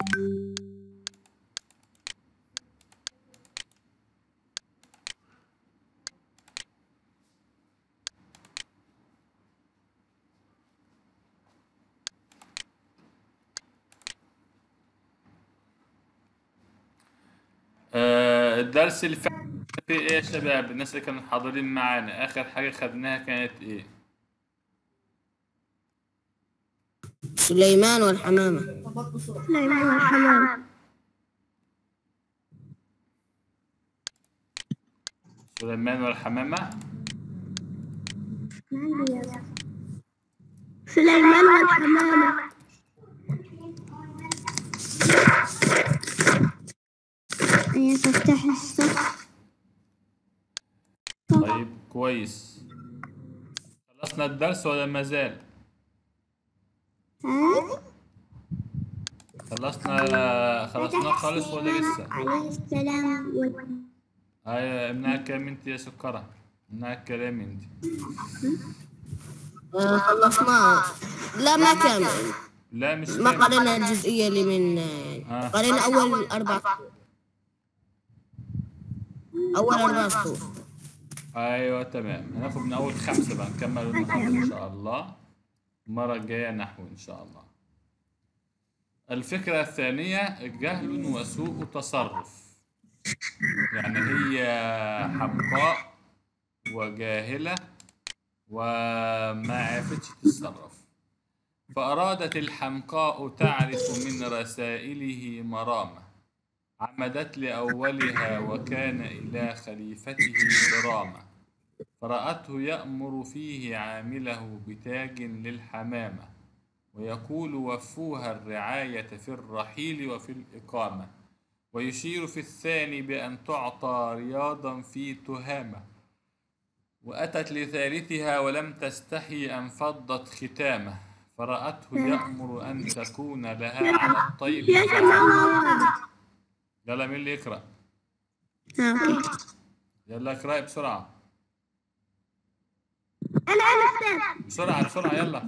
آه، الدرس اللي فات في ايه يا شباب الناس اللي كانوا حاضرين معانا اخر حاجة خدناها كانت ايه سليمان والحمامة سليمان والحمام سليمان والحمامة سليمان والحمامة هي تفتح الصف طيب كويس خلصنا الدرس ولا ما زال خلصنا خلصنا خالص ولا لسه عليه السلام وال- ايوه امنع الكلام انت يا سكرة امنع الكلام انت آه، خلصنا لا ما كامل لا مش ما كامل. قرينا الجزئية اللي من آه. قرينا أول أربع أول أربع سطور ايوه تمام هناخد من اول خمسة بقى نكمل النهارده ان شاء الله المرة الجاية نحو ان شاء الله الفكرة الثانية جهل وسوء تصرف يعني هي حمقاء وجاهلة وما عرفتش تتصرف فأرادت الحمقاء تعرف من رسائله مرامة عمدت لأولها وكان إلى خليفته برامة فرأته يأمر فيه عامله بتاج للحمامة ويقول وفوها الرعاية في الرحيل وفي الإقامة ويشير في الثاني بأن تعطى رياضا في تهامة وأتت لثالثها ولم تستحي أن فضت ختامه فرأته يأمر أن تكون لها على الطير زعامة. يلا مين اللي يقرأ أوكي. يلا اقرأي بسرعة أنا أنا أستاذ بسرعة بسرعة يلا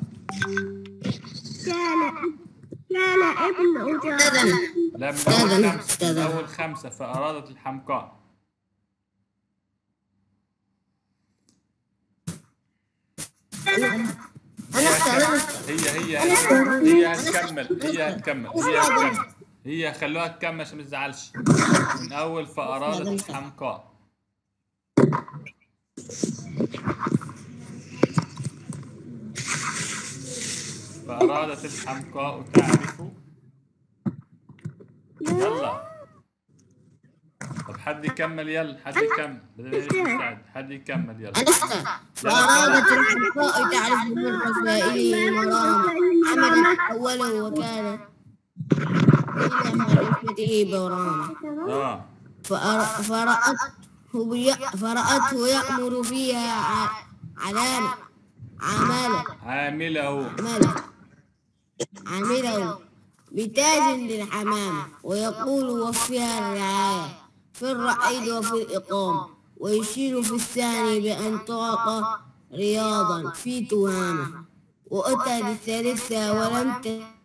كان كان ابن أجار لا من أستاذ أول أنا خمسة أستاذ من أنا. أول خمسة فأرادت الحمقاء أنا أستاذ أنا أستاذ هي هي هي هي هتكمل هي هتكمل هي هتكمل هي خلوها تكمل عشان ما تزعلش من أول فأرادت الحمقاء فأرادت الحمقاء تعرف يلا طب حد يكمل يلا حد يكمل بدل ما يجي يساعد. حد يكمل يلا أنا أستاذ وأرادت الحمقاء تعرف من رسائله مرام عملت أوله وكان إلى خليفته برامة اه فأر- فرأته بي- فرأته يأمر فيها ع- علامة عمالة عامله عمالة عامله بتاج للحمامة ويقول وفيها الرعاية في الرعيد وفي الإقامة ويشير في الثاني بأن تعطى رياضا في تهامة وأتى للثالثة ولم ت-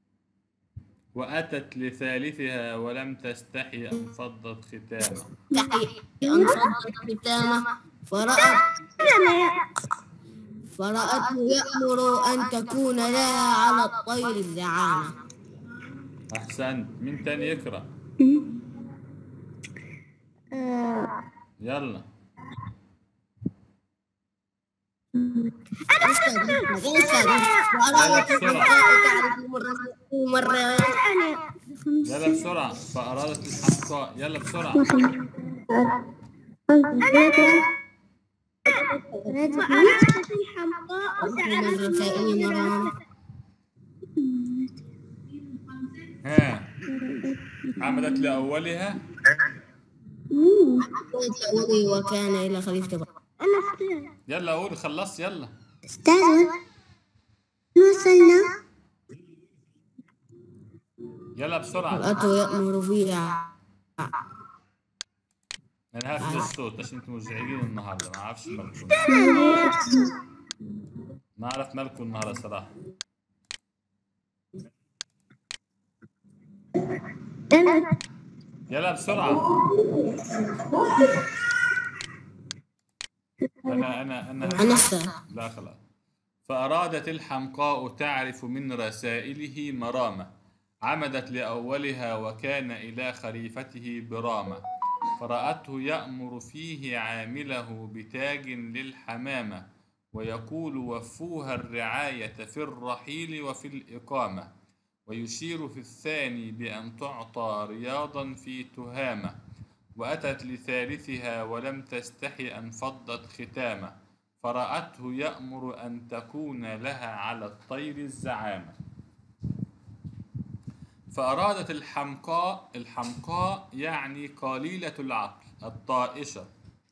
وأتت لثالثها ولم تستحي أن فضت ختامه تحي أن صدت ختامة فرأت فرأته يأمر أن تكون لها على الطير الزعامة أحسنت مين تاني يقرأ يلا وأرادت الحمقاء تعرف مرة يلا بسرعة فأرادت الحمقاء يلا بسرعة وأرادت الحمقاء من رسائل مرام ها عملت لأولها وكان إلى خليفة بر- أنا أستاذ يلا قول خلصت يلا أستاذ وصلنا يلا بسرعة فرأته يأمر فيها أنا هقفل الصوت عشان انتوا مزعجين النهاردة ما أعرفش مالكم ما أعرف مالكم النهاردة صراحة أنا يلا بسرعة أنا أنا أنا أنا الساعة لا خلاص فأرادت الحمقاء تعرف من رسائله مرامة عمدت لأولها وكان إلى خليفته برامة فرأته يأمر فيه عامله بتاج للحمامة ويقول وفوها الرعاية في الرحيل وفي الإقامة ويشير في الثاني بأن تعطى رياضا في تهامة وأتت لثالثها ولم تستحي أن فضت ختامة فرأته يأمر أن تكون لها على الطير الزعامة فأرادت الحمقاء الحمقاء يعني قليلة العقل الطائشة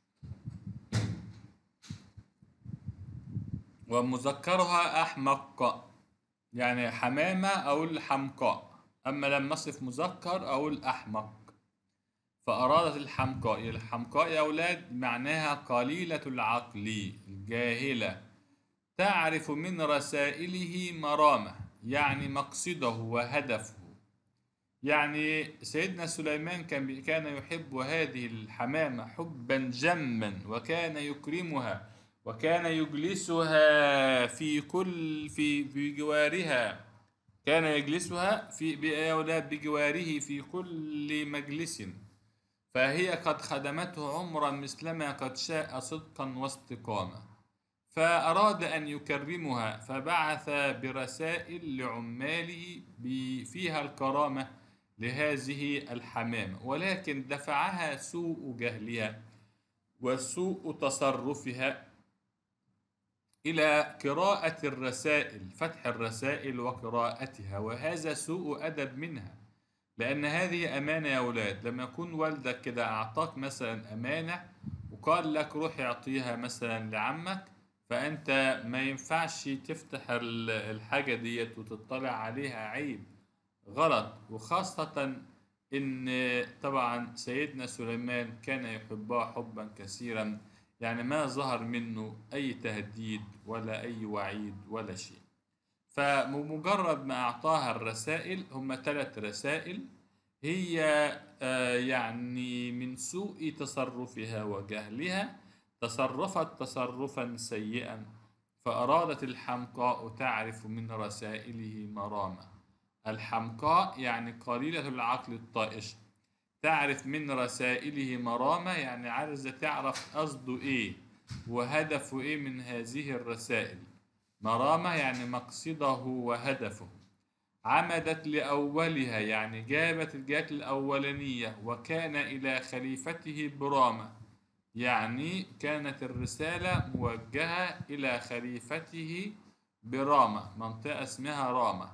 ومذكرها أحمق يعني حمامة أو الحمقاء أما لما أصف مذكر أو الأحمق فأرادت الحمقاء الحمقاء يا أولاد معناها قليلة العقل الجاهلة تعرف من رسائله مرامة يعني مقصده وهدفه يعني سيدنا سليمان كان بي- كان يحب هذه الحمامة حبا جما وكان يكرمها وكان يجلسها في كل في في جوارها كان يجلسها في بأولاد بجواره في كل مجلس فهي قد خدمته عمرا مثلما قد شاء صدقا واستقامة فأراد أن يكرمها فبعث برسائل لعماله ب- فيها الكرامة لهذه الحمامة ولكن دفعها سوء جهلها وسوء تصرفها إلى قراءة الرسائل فتح الرسائل وقراءتها وهذا سوء أدب منها لأن هذه أمانة يا أولاد لما يكون والدك كده أعطاك مثلا أمانة وقال لك روح اعطيها مثلا لعمك فأنت ما ينفعش تفتح ال- الحاجة ديت وتطلع عليها عيب غلط وخاصة إن طبعا سيدنا سليمان كان يحبها حبا كثيرا يعني ما ظهر منه أي تهديد ولا أي وعيد ولا شيء فمجرد ما أعطاها الرسائل هم ثلاث رسائل هي آه، يعني من سوء تصرفها وجهلها تصرفت تصرفا سيئا فأرادت الحمقاء تعرف من رسائله مرامة الحمقاء يعني قليلة العقل الطائش تعرف من رسائله مرامة يعني عايزة تعرف قصده إيه وهدفه إيه من هذه الرسائل مرامة يعني مقصده وهدفه عمدت لأولها يعني جابت الجهات الأولانية وكان إلى خليفته برامة يعني كانت الرسالة موجهة إلى خليفته برامة منطقة اسمها رامة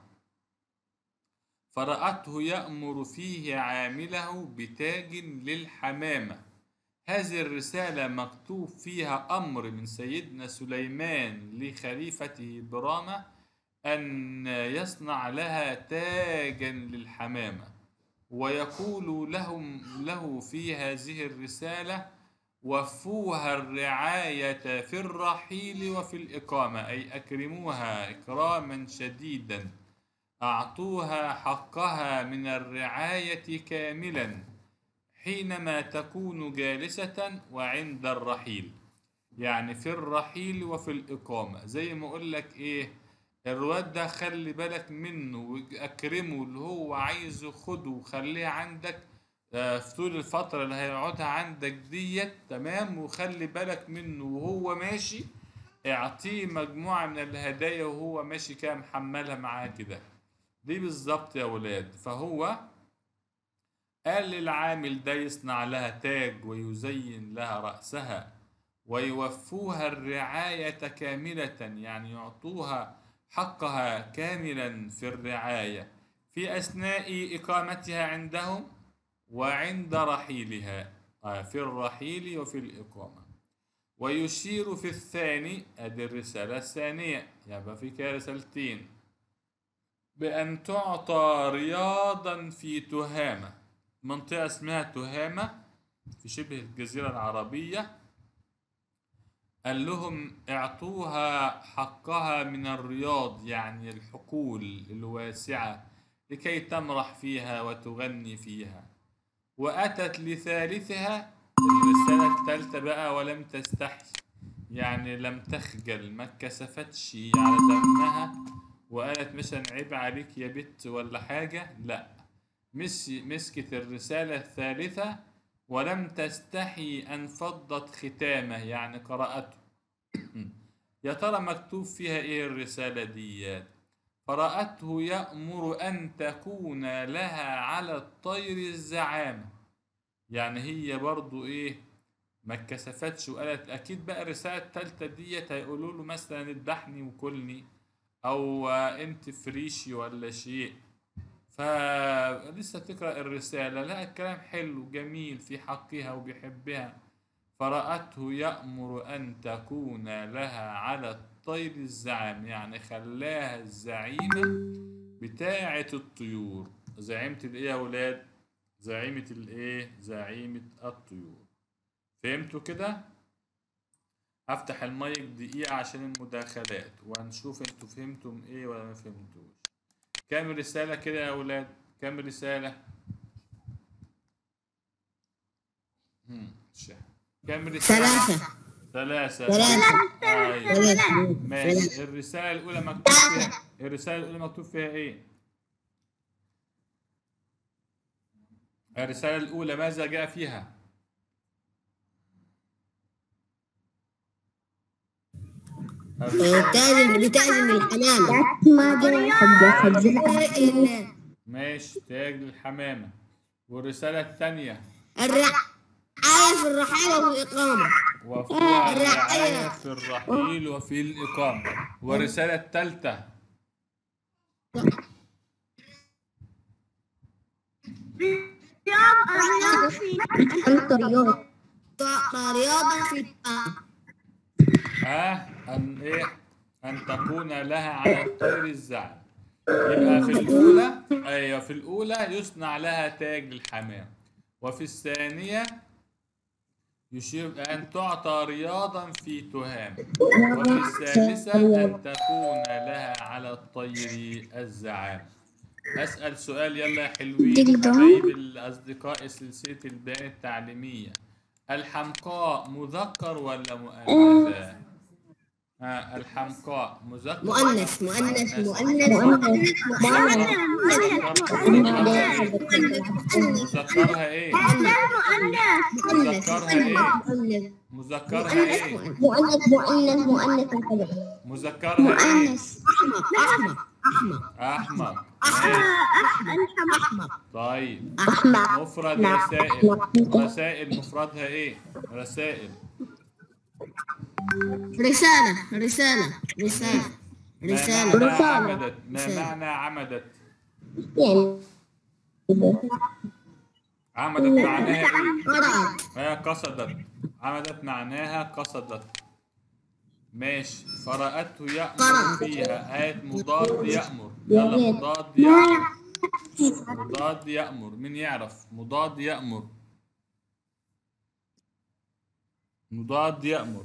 فرأته يأمر فيه عامله بتاج للحمامة هذه الرسالة مكتوب فيها أمر من سيدنا سليمان لخليفته برامة أن يصنع لها تاجا للحمامة ويقول لهم له في هذه الرسالة وفوها الرعاية في الرحيل وفي الإقامة أي أكرموها إكراما شديدا أعطوها حقها من الرعاية كاملا حينما تكون جالسة وعند الرحيل يعني في الرحيل وفي الإقامة زي ما أقول لك إيه الواد ده خلي بالك منه وأكرمه اللي هو عايزه خده وخليه عندك آه، في طول الفترة اللي هيقعدها عندك ديت تمام وخلي بالك منه وهو ماشي اعطيه مجموعة من الهدايا وهو ماشي كده محملها معاه كده دي بالظبط يا ولاد فهو قال للعامل ده يصنع لها تاج ويزين لها رأسها ويوفوها الرعاية كاملة يعني يعطوها حقها كاملا في الرعاية في أثناء إقامتها عندهم وعند رحيلها آه، في الرحيل وفي الإقامة ويشير في الثاني أدي الرسالة الثانية يبقى في كده رسالتين بأن تعطى رياضا في تهامة منطقة اسمها تهامة في شبه الجزيرة العربية قال لهم اعطوها حقها من الرياض يعني الحقول الواسعة لكي تمرح فيها وتغني فيها وأتت لثالثها الرسالة الثالثة بقى ولم تستحي يعني لم تخجل ما اتكسفتش على دمها وقالت مثلا عيب عليك يا بت ولا حاجة لا مس مسكت الرسالة الثالثة ولم تستحي أن فضت ختامه يعني قرأته يا ترى مكتوب فيها ايه الرسالة ديات فرأته يأمر أن تكون لها على الطير الزعامة يعني هي برضو ايه ما اتكسفتش وقالت اكيد بقى الرسالة التالتة ديت هيقولوا له مثلا اذبحني وكلني او آه، انت فريشي ولا شيء فلسه تقرأ الرسالة لا الكلام حلو جميل في حقها وبيحبها فرأته يأمر أن تكون لها على الطير الزعام يعني خلاها الزعيمة بتاعة الطيور زعيمة الإيه يا ولاد؟ زعيمة الإيه؟ زعيمة الطيور فهمتوا كده؟ هفتح المايك دقيقة عشان المداخلات وهنشوف انتوا فهمتم ايه ولا ما فهمتوش كام رسالة كده يا ولاد؟ كام رسالة؟ هم، شح. كام رسالة؟ ثلاثة ثلاثة ثلاثة أيوة. ثلاثة ماشي الرسالة الأولى مكتوب فيها الرسالة الأولى مكتوب فيها إيه؟ الرسالة الأولى ماذا جاء فيها؟ بتعزم بتعزم الحمام ما جاي خبز خبز ماشي تاج للحمامة والرسالة الثانية الرعاية في الرحالة والإقامة وفوها الرعاية في الرحيل وفي الإقامة والرسالة الثالثة الرياض في الرياضة رياضة في ها أن إيه؟ أن تكون لها على الطير الزعم يبقى في الأولى أيوة في الأولى يصنع لها تاج للحمام وفي الثانية يشير أن تعطى رياضا في تهام وفي الثالثة أن تكون لها على الطير الزعام أسأل سؤال يلا يا حلوين حبايب الأصدقاء سلسلة البيان التعليمية الحمقاء مذكر ولا مؤنث؟ ها الحمقاء مذكر ولا مؤنث مؤنث مؤنث مذكرها ايه؟ مذكرها ايه؟ مذكرها ايه؟ مؤنث مؤنث مؤنث كذا مذكرها ايه؟ أحمق أحمق احمق ماشي. أحمق طيب أحمق مفرد رسائل رسائل مفردها ايه؟ رسائل رسالة رسالة رسالة ما رسالة معنى عمدت؟ ما رسالة. معنى عمدت؟ يعني عمدت معناها ايه؟ قرأت هي قصدت عمدت معناها قصدت ماشي فرأته يأمر قرأ. فيها هات مضاد يأمر يلا مضاد يأمر مضاد يأمر مين يعرف مضاد يأمر مضاد يأمر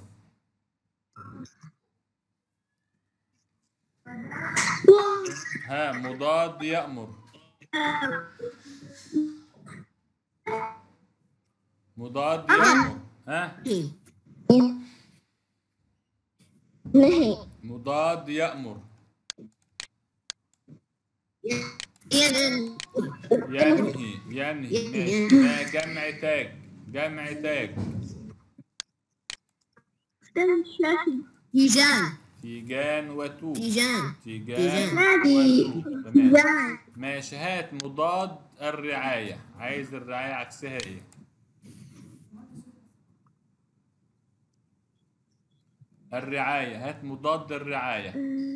ها مضاد يأمر مضاد يأمر ها نهي مضاد يأمر يد ينهي ينهي ماشي ما جمع تاج جمع تاج تيجان تيجان وتوب تيجان تيجان نادي. وتوب تمام ماشي هات مضاد الرعاية عايز الرعاية عكسها ايه الرعاية هات مضاد الرعاية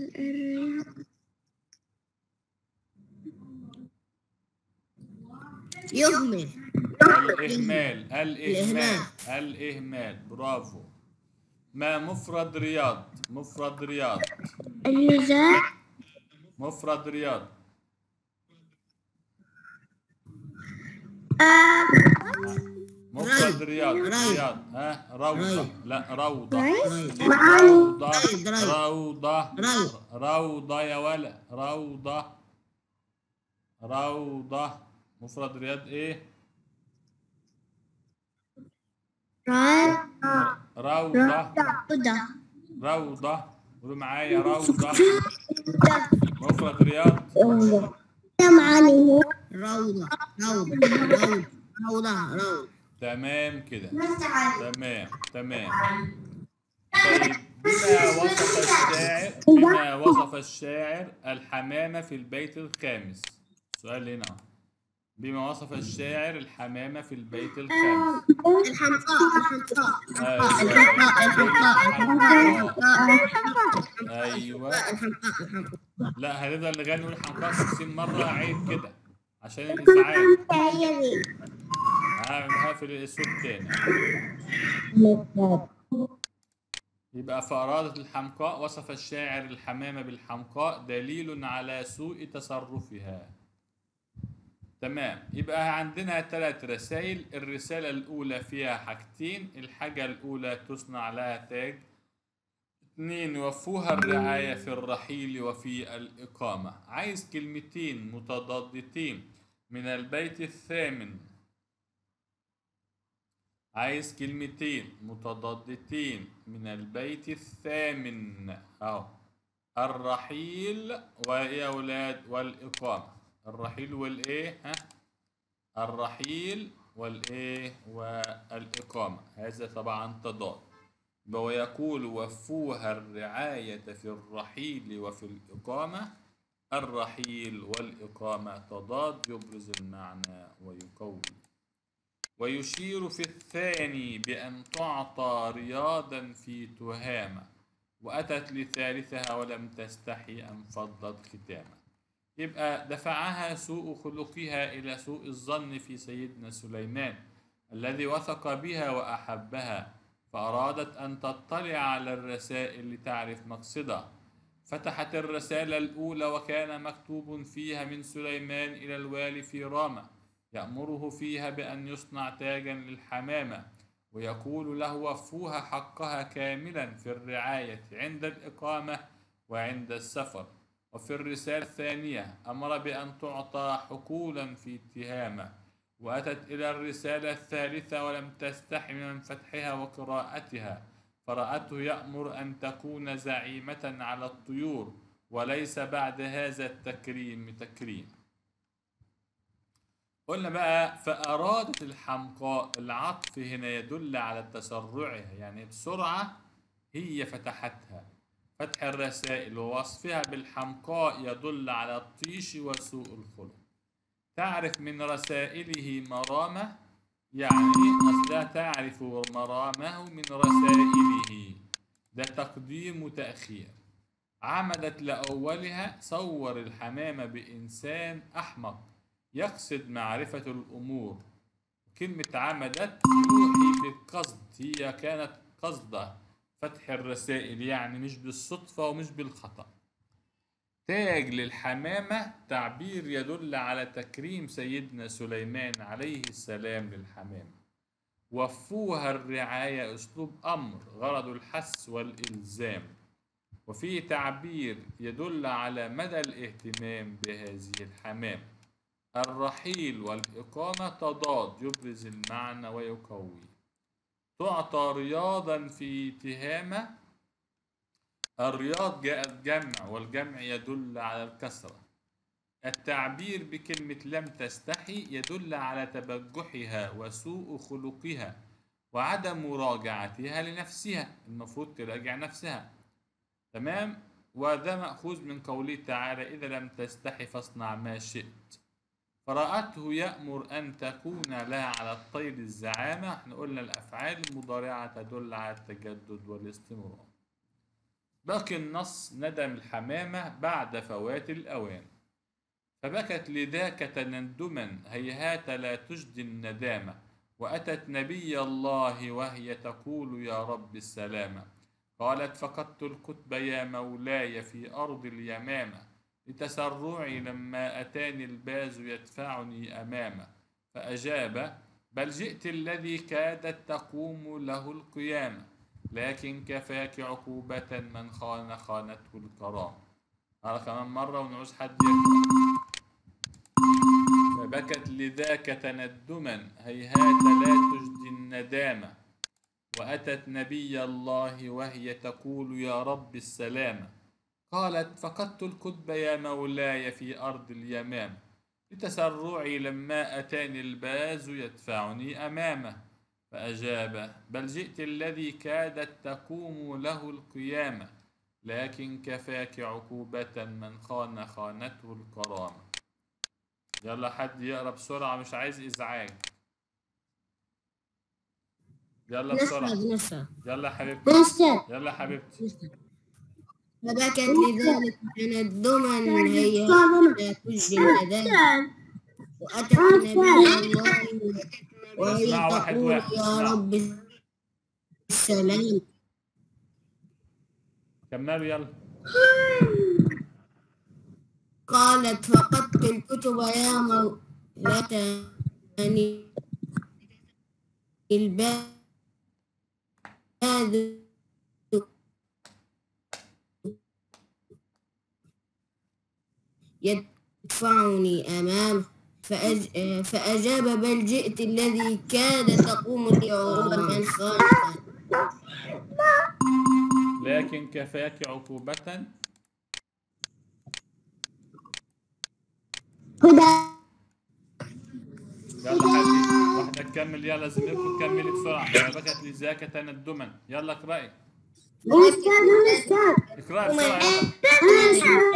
يهمل الإهمال الإهمال الإهمال برافو ما مفرد رياض مفرد رياض النزاع مفرد رياض مفرد رياض ري. رياض ها روضة ري. لا روضة معاني روضة ري. ري. روضة ري. روضة يا ولا روضة روضة مفرد رياض ايه روضة روضة روضة قولوا معايا روضة مفرد رياض يا معلم روضة روضة روضة روضة روضة تمام كده تمام تمام طيب بما وصف الشاعر بما وصف الشاعر الحمامة في البيت الخامس سؤال هنا أهو. بما وصف الشاعر الحمامة في البيت الخامس الحمقاء الحمقاء أيوة. الحمقاء الحمقاء ايوه الحمقاء الحمقاء لا هنفضل نغني الحمقاء 50 مرة عيب كده عشان الإزعاج هي دي هعمل هقفل الصوت تاني يبقى فأرادت الحمقاء وصف الشاعر الحمامة بالحمقاء دليل على سوء تصرفها تمام يبقى عندنا ثلاث رسائل الرسالة الأولى فيها حاجتين الحاجة الأولى تصنع لها تاج اثنين وفوها الرعاية في الرحيل وفي الإقامة عايز كلمتين متضادتين من البيت الثامن عايز كلمتين متضادتين من البيت الثامن اهو الرحيل وايه يا اولاد والاقامه الرحيل والايه ها الرحيل والايه والاقامه هذا طبعا تضاد ويقول وفوها الرعايه في الرحيل وفي الاقامه الرحيل والاقامه تضاد يبرز المعنى ويقوي ويشير في الثاني بأن تعطى رياضا في تهامة وأتت لثالثها ولم تستحي أن فضت ختامة يبقى دفعها سوء خلقها إلى سوء الظن في سيدنا سليمان الذي وثق بها وأحبها فأرادت أن تطلع على الرسائل لتعرف مقصدها فتحت الرسالة الأولى وكان مكتوب فيها من سليمان إلى الوالي في رامة يأمره فيها بأن يصنع تاجا للحمامة ويقول له وفوها حقها كاملا في الرعاية عند الإقامة وعند السفر وفي الرسالة الثانية أمر بأن تعطى حقولا في اتهامة وأتت إلى الرسالة الثالثة ولم تستح من فتحها وقراءتها فرأته يأمر أن تكون زعيمة على الطيور وليس بعد هذا التكريم تكريم قلنا بقى فأرادت الحمقاء العطف هنا يدل على تسرعها يعني بسرعة هي فتحتها فتح الرسائل ووصفها بالحمقاء يدل على الطيش وسوء الخلق تعرف من رسائله مرامة يعني أصلا تعرف مرامه من رسائله ده تقديم وتأخير عمدت لأولها صور الحمامة بإنسان أحمق يقصد معرفة الأمور كلمة عمدت يوحي بالقصد هي كانت قصده فتح الرسائل يعني مش بالصدفة ومش بالخطأ تاج للحمامة تعبير يدل على تكريم سيدنا سليمان عليه السلام للحمامة وفوها الرعاية أسلوب أمر غرض الحث والإلزام وفيه تعبير يدل على مدى الاهتمام بهذه الحمامة الرحيل والإقامة تضاد يبرز المعنى ويقوي تعطى رياضا في تهامة الرياض جاءت جمع والجمع يدل على الكسرة التعبير بكلمة لم تستحي يدل على تبجحها وسوء خلقها وعدم مراجعتها لنفسها المفروض تراجع نفسها تمام وده مأخوذ من قوله تعالى إذا لم تستحي فاصنع ما شئت فرأته يأمر أن تكون لها على الطير الزعامة احنا قلنا الأفعال المضارعة تدل على التجدد والاستمرار باقي النص ندم الحمامة بعد فوات الأوان فبكت لذاك تندما هيهات لا تجدي الندامة وأتت نبي الله وهي تقول يا رب السلامة قالت فقدت الكتب يا مولاي في أرض اليمامة لتسرعي لما أتاني الباز يدفعني أمامه فأجاب بل جئت الذي كادت تقوم له القيامة لكن كفاك عقوبة من خان خانته الكرامة على كمان مرة ونعوز حد يقرأ فبكت لذاك تندما هيهات لا تجدي الندامة وأتت نبي الله وهي تقول يا رب السلامة قالت فقدت الكتب يا مولاي في أرض اليمامة لتسرعي لما أتاني الباز يدفعني أمامه فأجاب بل جئت الذي كادت تقوم له القيامة لكن كفاك عقوبة من خان خانته الكرامة يلا حد يقرا بسرعة مش عايز إزعاج يلا بسرعة نسأل نسأل يلا حبيبتي نسأل يلا حبيبتي فبكت لذلك تندما هي لا تجري الندامة وأتت نبي الله وهي اسمع واحد تقول واحد، يا اسمع. رب السلام كملوا يلا قالت فقدت الكتب يا مولاتني الباب يدفعني أمامه فأج... فأجاب بل جئت الذي كاد تقوم لي عقوبة من خالق لكن كفاك عقوبة هدى يلا حبيبي واحدة تكمل يلا زميلكم كملي بسرعة فبكت لذاك تندما يلا اقرأي أستاذ أستاذ اقرأي بسرعة يلا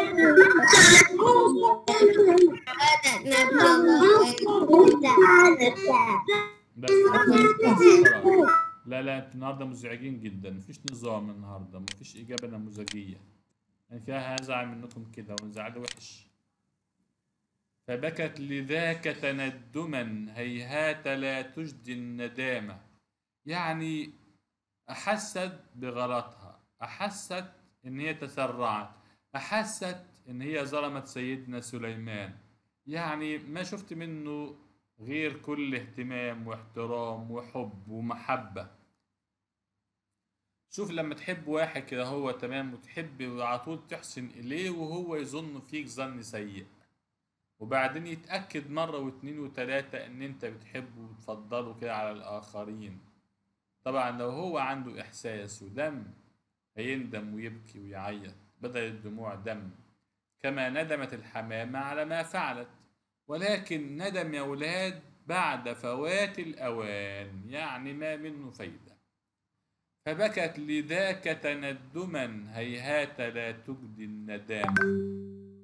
أتت نبي الله بس خلاص. لا لا انتوا النهارده مزعجين جدا مفيش نظام النهارده مفيش اجابه نموذجيه انا فيها هزعل منكم كده ونزعل وحش فبكت لذاك تندما هيهات لا تجدي الندامه يعني احست بغلطها احست ان هي تسرعت احست ان هي ظلمت سيدنا سليمان يعني ما شفت منه غير كل اهتمام واحترام وحب ومحبة شوف لما تحب واحد كده هو تمام وتحب وعلى طول تحسن إليه وهو يظن فيك ظن سيء وبعدين يتأكد مرة واتنين وتلاتة إن أنت بتحبه وتفضله كده على الآخرين طبعا لو هو عنده إحساس ودم هيندم ويبكي ويعيط بدل الدموع دم كما ندمت الحمامة على ما فعلت ولكن ندم يا ولاد بعد فوات الأوان يعني ما منه فايدة فبكت لذاك تندما هيهات لا تجدي الندامة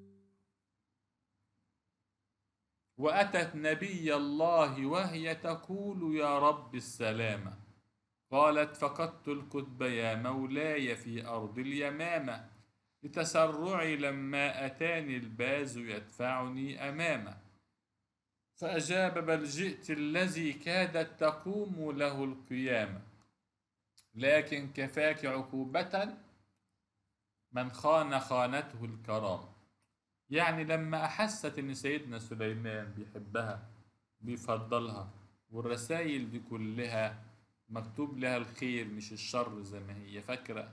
وأتت نبي الله وهي تقول يا رب السلامة قالت فقدت الكتب يا مولاي في أرض اليمامة لتسرعي لما أتاني الباز يدفعني أمامه فأجاب بل جئت الذي كادت تقوم له القيامة لكن كفاك عقوبة من خان خانته الكرامة يعني لما أحست إن سيدنا سليمان بيحبها بيفضلها والرسائل دي كلها مكتوب لها الخير مش الشر زي ما هي فاكرة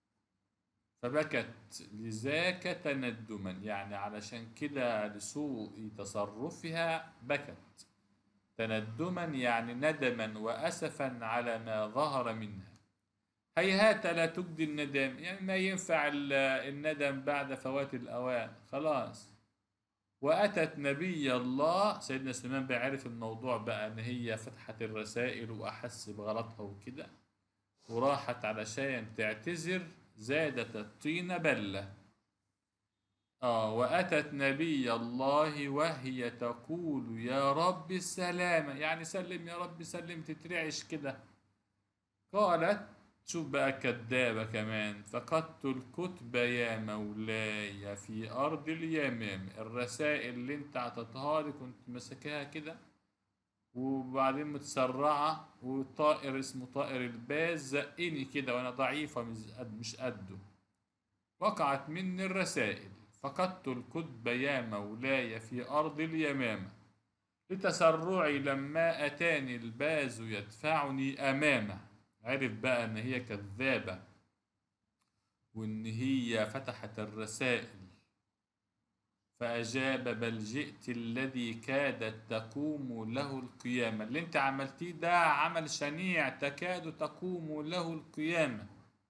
فبكت لذاك تندما يعني علشان كده لسوء تصرفها بكت تندما يعني ندما وأسفا على ما ظهر منها هيهات لا تجدي الندم يعني ما ينفع ال- الندم بعد فوات الأوان خلاص وأتت نبي الله سيدنا سليمان بقى عرف الموضوع بقى إن هي فتحت الرسائل وأحس بغلطها وكده وراحت علشان تعتذر زادت الطين بلة آه وأتت نبي الله وهي تقول يا رب السلامة يعني سلم يا رب سلم تترعش كده قالت شوف بقى كدابة كمان فقدت الكتب يا مولاي في أرض اليمام الرسائل اللي انت عطتها لي كنت ماسكاها كده وبعدين متسرعة وطائر اسمه طائر الباز زقني كده وأنا ضعيفة مش قد مش قده وقعت مني الرسائل فقدت الكتب يا مولاي في أرض اليمامة لتسرعي لما أتاني الباز يدفعني أمامه عرف بقى إن هي كذابة وإن هي فتحت الرسائل فأجاب بل جئت الذي كادت تقوم له القيامة اللي انت عملتيه ده عمل شنيع تكاد تقوم له القيامة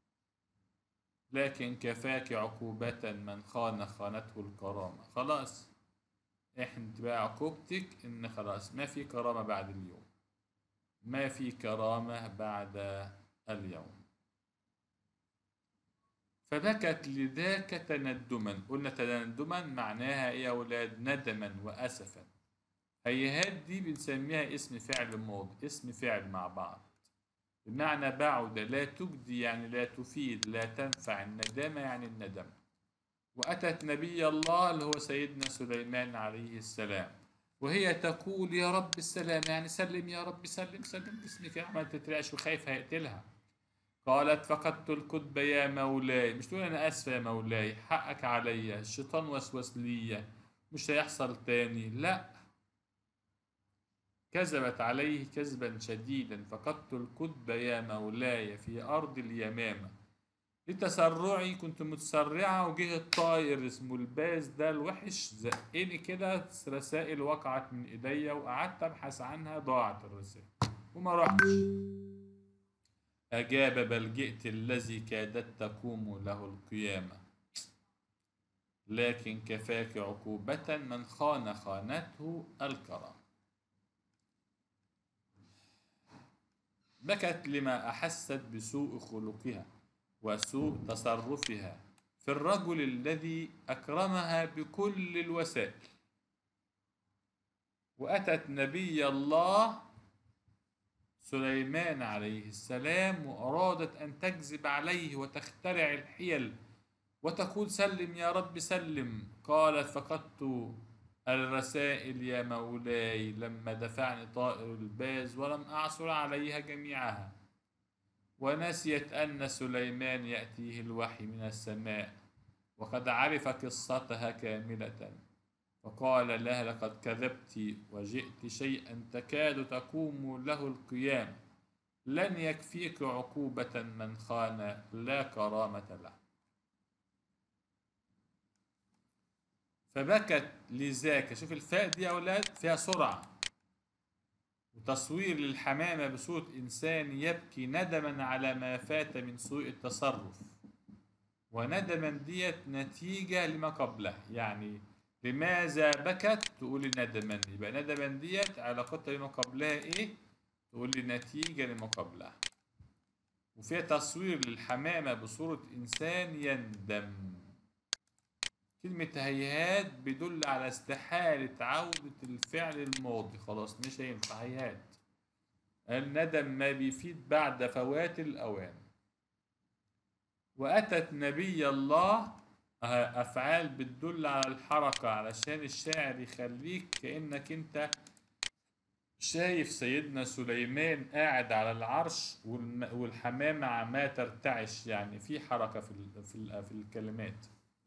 لكن كفاك عقوبة من خان خانته الكرامة خلاص احنا بقى عقوبتك ان خلاص ما في كرامة بعد اليوم ما في كرامة بعد اليوم فبكت لذاك تندما قلنا تندما معناها ايه يا اولاد ندما واسفا هيهات دي بنسميها اسم فعل ماضي اسم فعل مع بعض بمعنى بعد لا تجدي يعني لا تفيد لا تنفع الندامة يعني الندم وأتت نبي الله اللي هو سيدنا سليمان عليه السلام وهي تقول يا رب السلام يعني سلم يا رب سلم سلم جسمك عمال تترعش وخايف هيقتلها قالت فقدت الكتب يا مولاي مش تقول انا اسفه يا مولاي حقك عليا الشيطان وسوس لي مش هيحصل تاني لا كذبت عليه كذبا شديدا فقدت الكتب يا مولاي في ارض اليمامه لتسرعي كنت متسرعة وجه الطائر اسمه الباز ده الوحش زقني كده رسائل وقعت من ايديا وقعدت ابحث عنها ضاعت الرسائل وما رحتش أجاب بل جئت الذي كادت تقوم له القيامة لكن كفاك عقوبة من خان خانته الكرم بكت لما أحست بسوء خلقها وسوء تصرفها في الرجل الذي أكرمها بكل الوسائل وأتت نبي الله سليمان عليه السلام وأرادت أن تكذب عليه وتخترع الحيل وتقول سلم يا رب سلم قالت فقدت الرسائل يا مولاي لما دفعني طائر الباز ولم أعثر عليها جميعها ونسيت أن سليمان يأتيه الوحي من السماء وقد عرف قصتها كاملة فقال لها لقد كذبت وجئت شيئا تكاد تقوم له القيام لن يكفيك عقوبة من خان لا كرامة له فبكت لذاك شوف الفاء دي يا أولاد فيها سرعة وتصوير للحمامة بصورة إنسان يبكي ندما على ما فات من سوء التصرف وندما ديت نتيجة لما قبله يعني لماذا بكت تقول لي ندما يبقى ندما ديت علاقتها بما قبلها ايه تقول لي نتيجة لما قبلها وفيها تصوير للحمامة بصورة إنسان يندم كلمة هيهات بيدل على استحالة عودة الفعل الماضي خلاص مش هينفع هيهات الندم ما بيفيد بعد فوات الأوان وأتت نبي الله أفعال بتدل على الحركة علشان الشاعر يخليك كأنك أنت شايف سيدنا سليمان قاعد على العرش والم- والحمامة عمالة ترتعش يعني في حركة في ال- في ال- في الكلمات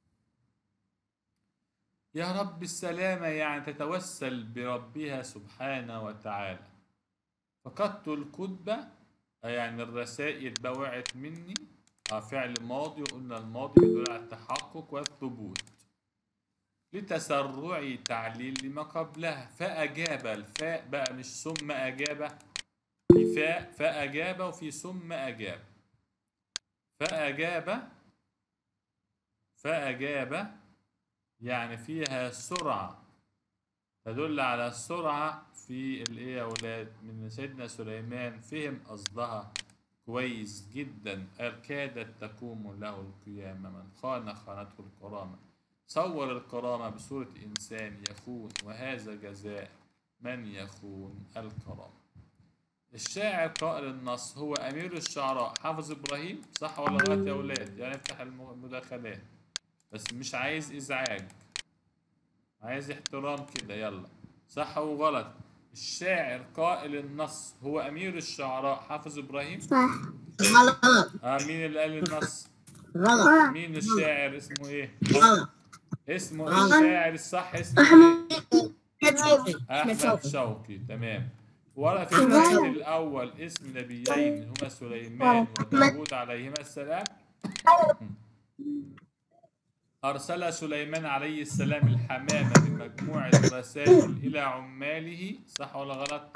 يا رب السلامة يعني تتوسل بربها سبحانه وتعالى فقدت الكتبة يعني الرسائل بقى وقعت مني آه، فعل ماضي وقلنا الماضي بيدل على التحقق والثبوت لتسرعي تعليل لما قبلها فأجاب الفاء بقى مش ثم أجاب في فاء فأجاب وفي ثم أجاب فأجاب فأجاب يعني فيها سرعة تدل على السرعة في الإيه يا أولاد من سيدنا سليمان فهم قصدها كويس جدا قال كادت تقوم له القيامة من خان خانته الكرامة صور الكرامة بصورة إنسان يخون وهذا جزاء من يخون الكرامة الشاعر قائل النص هو أمير الشعراء حافظ إبراهيم صح ولا غلط يا أولاد يعني افتح الم- المداخلات بس مش عايز إزعاج عايز احترام كده يلا صح وغلط الشاعر قائل النص هو أمير الشعراء حافظ إبراهيم صح غلط آه مين اللي قال النص غلط مين الشاعر اسمه إيه غلط اسمه غلط. الشاعر الصح اسمه إيه شوقي أحمد شوقي تمام ورا في البيت الأول اسم نبيين هما سليمان وداود عليهما السلام أرسل سليمان عليه السلام الحمامة بمجموعة رسائل إلى عماله صح ولا غلط؟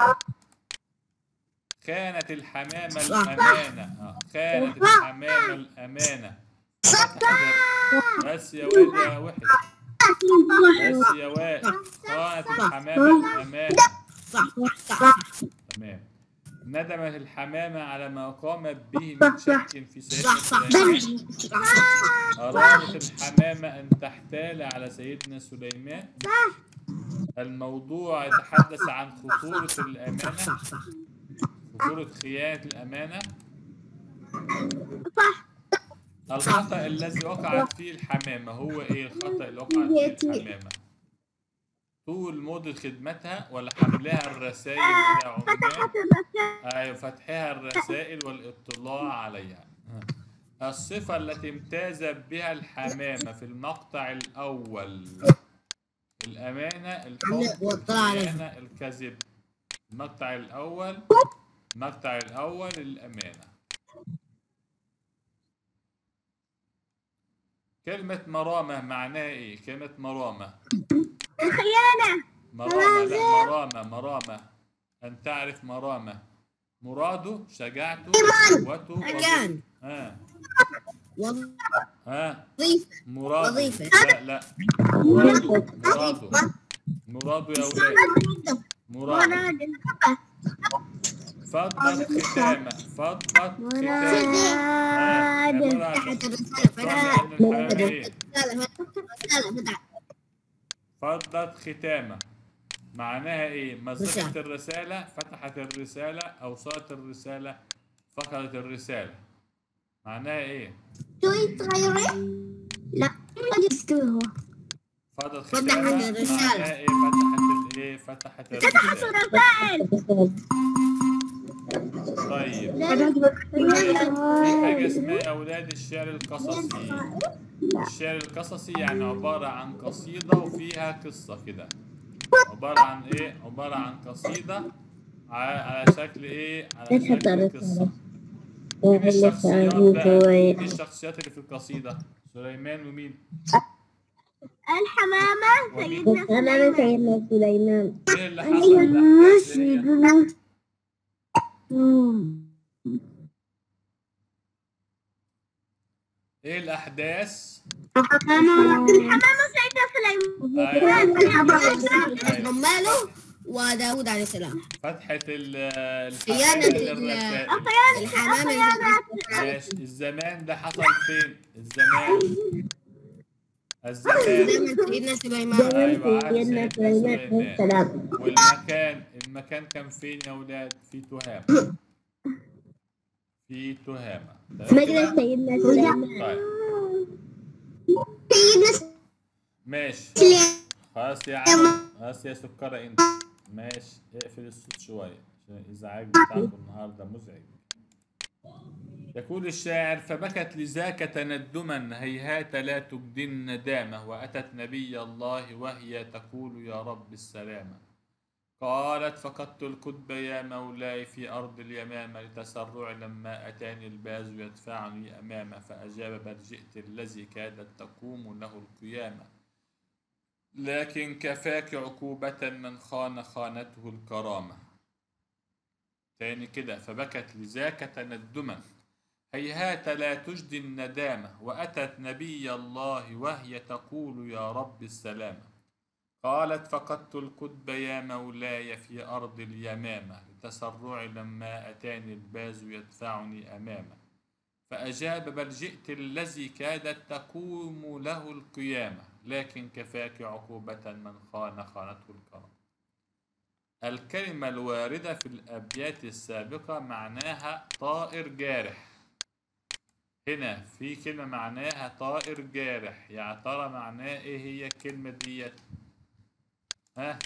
كانت الحمامة صح. الأمانة آه، كانت الحمامة الأمانة فتحت ال- بس يا واد يا وحش بس يا واد كانت الحمامة الأمانة صح صح تمام ندمت الحمامة على ما قامت به من شك في سيدنا صح صح سليمان صح أرادت الحمامة أن تحتال على سيدنا سليمان الموضوع يتحدث عن خطورة الأمانة صح صح خطورة خيانة الأمانة صح الخطأ الذي وقعت فيه الحمامة هو إيه الخطأ اللي وقعت فيه الحمامة طول مدة خدمتها ولا حملها الرسائل إلى عمان أيوة فتحها الرسائل والاطلاع عليها الصفة التي امتازت بها الحمامة في المقطع الأول الأمانة الحب واطلع عليها. الخيانة الكذب المقطع الأول المقطع الأول الأمانة كلمة مرامة معناها إيه؟ كلمة مرامة الخيانة مرامة لا مرامة مرامة أن تعرف مرامة مراده شجاعته قوته مكان ها وظيفة ها مراده وظيفة. لا لا مراده مراده مراده يا أولاد مراده فضت ختامة فضت ختامة ها، يا مراد. فتحت الرسالة افهمي أن الحمام إيه؟ رسالة رسالة فتحت فضت ختامة معناها ايه مزقت رسالة. الرسالة فتحت الرسالة اوصلت الرسالة فقدت الرسالة معناها ايه تريد تغيره؟ لا قد يستوي فضت فتحت ختامة الرسالة. معناها ايه فتحت الايه فتحت الرسالة رسائل طيب في حاجة اسمها يا أولاد الشعر القصصي الشعر القصصي يعني عبارة عن قصيدة وفيها قصة كده عبارة عن إيه؟ عبارة عن قصيدة على على شكل إيه؟ على شكل قصة مين الشخصيات بقى؟ مين الشخصيات اللي في القصيدة؟ سليمان ومين؟ الحمامة ومين؟ سيدنا سليمان سيدنا سليمان إيه اللي حصل بقى؟ إيه الأحداث؟ الحمامة سيدنا سليمان أيوة. انضم له وداود عليه السلام فتحة ال خيانة الحمام ال- للرسائل الحمامة ماشي الزمان ده حصل فين؟ الزمان الزمان زمن سيدنا سليمان ايوه عهد سيدنا سيدنا سليمان عليه السلام والمكان المكان كان فين يا اولاد؟ في تهامة في تهامة تمام مجلس كده؟ سيدنا سليمان طيب سيدنا ماشي سليمان خلاص يا عم خلاص يا سكرة انت ماشي اقفل الصوت شوية عشان الازعاج بتاعكم النهارده مزعج يقول الشاعر فبكت لذاك تندما هيهات لا تبدي الندامة وأتت نبي الله وهي تقول يا رب السلامة قالت فقدت الكتب يا مولاي في أرض اليمامة لتسرع لما أتاني الباز يدفعني أمامه فأجاب بل جئت الذي كادت تقوم له القيامة لكن كفاك عقوبة من خان خانته الكرامة تاني كده فبكت لذاك تندما هيهات لا تجدي الندامة وأتت نبي الله وهي تقول يا رب السلامة قالت فقدت الكتب يا مولاي في أرض اليمامة لتسرع لما أتاني الباز يدفعني أمامه فأجاب بل جئت الذي كادت تقوم له القيامة لكن كفاك عقوبة من خان خانته الكرم الكلمة الواردة في الأبيات السابقة معناها طائر جارح هنا في كلمة معناها طائر جارح يا ترى معناها ايه هي الكلمة ديت ها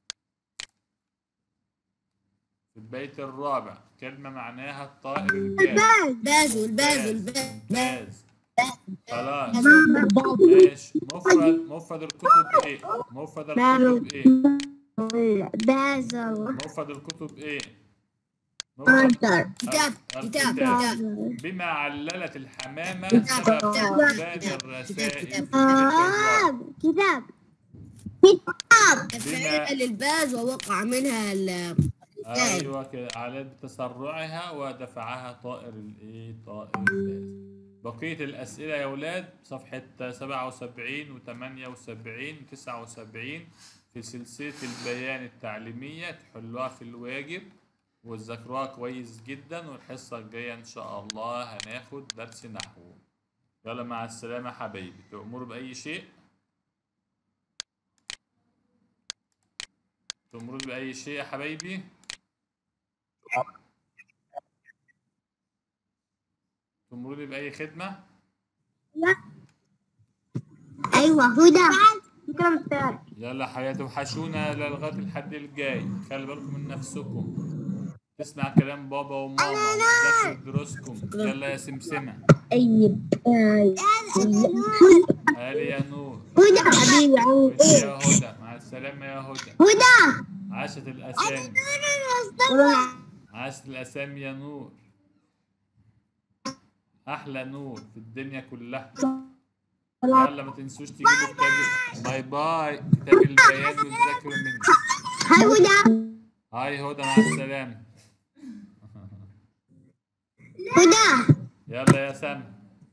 في البيت الرابع كلمة معناها الطائر الجارح بازو البازو البازو باز خلاص ماشي مفرد مفرد الكتب ايه مفرد الكتب ايه بازل مفرد الكتب ايه ممكن كتاب الكتاب. كتاب كتاب بما عللت الحمامة كتاب. سبب كتاب. فقدان الرسائل كتاب. في الراديو. كتاب فعل الباز ووقع منها ال ايوه كده على تسرعها ودفعها طائر الايه طائر الباز بقية الأسئلة يا ولاد صفحة 77 و 78 و 79 في سلسلة البيان التعليمية تحلوها في الواجب وتذاكروها كويس جدا والحصة الجاية إن شاء الله هناخد درس نحو يلا مع السلامة حبايبي تأمروا بأي شيء تأمروا بأي شيء يا حبايبي تأمروا بأي خدمة ايوه هدى فكرة مستعد يلا حياة توحشونا لغاية الحد الجاي خلي بالكم من نفسكم تسمع كلام بابا وماما وتذاكروا دروسكم يلا يا سمسمة طيب هالي يا نور هدى حبيبي وانت يا هدى مع السلامة يا هدى هدى عاشت الأسامي عاشت الأسامي يا نور أحلى نور في الدنيا كلها يلا ما تنسوش تجيبوا كتاب باي باي كتاب البيان وتذاكروا منه هاي هدى هاي هدى مع السلامة هدى يلا يا سما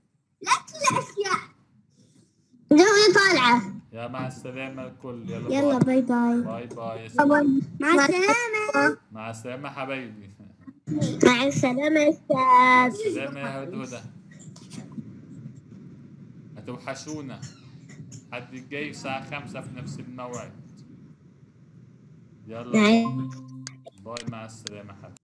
هدى هدى طالعة يا مع السلامة الكل يلا, يلا باي باي باي باي باي يا سما مع السلامة مع السلامة حبايبي مع السلامة يا أستاذ سلامة يا هدى هدى هتوحشونا حد الجاي الساعة خمسة في نفس الموعد يلا نعم. باي مع السلامة حبيبي